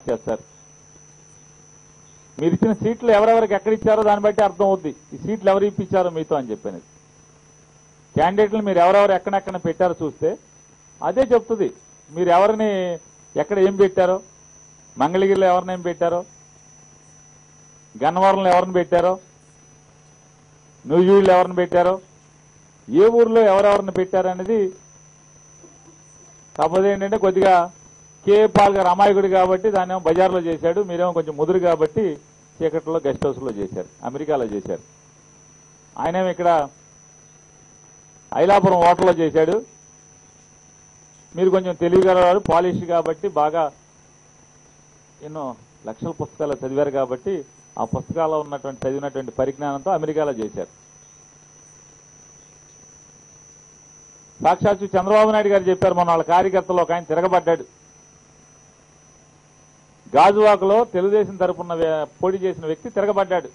చేస్తారు మీరు ఇచ్చిన సీట్లు ఎవరెవరికి ఎక్కడ ఇచ్చారో దాన్ని బట్టి అర్థం అవుద్ది ఈ సీట్లు ఎవరు ఇప్పించారో మీతో అని చెప్పాను క్యాండిడేట్లు మీరు ఎవరెవరు ఎక్కడెక్కడ పెట్టారో చూస్తే అదే చెప్తుంది మీరు ఎవరిని ఎక్కడ ఏం పెట్టారో మంగళగిరిలో ఎవరిని ఏం పెట్టారో గన్నవరంలో ఎవరిని పెట్టారో నూజివీడులో ఎవరిని పెట్టారో ఏ ఊర్లో ఎవరెవరిని పెట్టారనేది కాకపోతే ఏంటంటే కొద్దిగా కే పాల్ గారు అమాయకుడు కాబట్టి దాన్ని ఏమో బజార్లో చేశాడు మీరేమో కొంచెం ముదురు కాబట్టి చీకట్లో గెస్ట్ హౌస్లో చేశారు అమెరికాలో చేశారు ఆయనేమో ఇక్కడ ఐలాపురం హోటల్లో చేశాడు మీరు కొంచెం తెలివిగలవారు పాలిష్ కాబట్టి బాగా ఎన్నో లక్షల పుస్తకాలు చదివారు కాబట్టి ఆ పుస్తకాల్లో ఉన్నటువంటి చదివినటువంటి పరిజ్ఞానంతో అమెరికాలో చేశారు సాక్షాత్తు చంద్రబాబు నాయుడు గారు చెప్పారు మన వాళ్ళ కార్యకర్తలు ఒక ఆయన తిరగబడ్డాడు గాజువాకలో తెలుగుదేశం తరపున వే- పోటీ చేసిన వ్యక్తి తిరగబడ్డాడు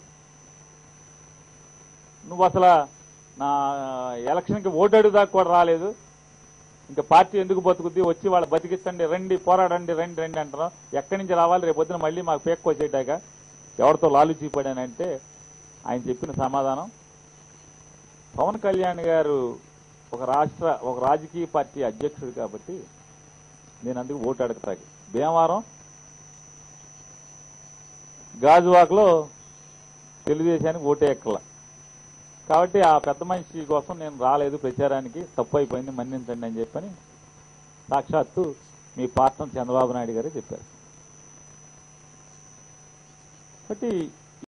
నువ్వు అసలు నా ఎలక్షన్కి ఓటు అడుగుదాకా కూడా రాలేదు ఇంకా పార్టీ ఎందుకు బతుకుద్ది వచ్చి వాళ్ళు బతికించండి రండి పోరాడండి రండి రండి అంటున్నాం ఎక్కడి నుంచి రావాలి రేపు పొద్దున మళ్ళీ మాకు పేక్కొచ్చేటాక ఎవరితో లాలుచీ పడానంటే ఆయన చెప్పిన సమాధానం పవన్ కళ్యాణ్ గారు ఒక రాష్ట్ర ఒక రాజకీయ పార్టీ అధ్యక్షుడు కాబట్టి నేను అందుకు ఓటు అడగతాకి భీమవరం గాజువాకలో తెలుగుదేశానికి ఓటే ఎక్కల కాబట్టి ఆ పెద్ద మనిషి కోసం నేను రాలేదు ప్రచారానికి తప్పు అయిపోయింది మన్నించండి అని చెప్పని సాక్షాత్తు మీ పార్టీ చంద్రబాబు నాయుడు గారే చెప్పారు కాబట్టి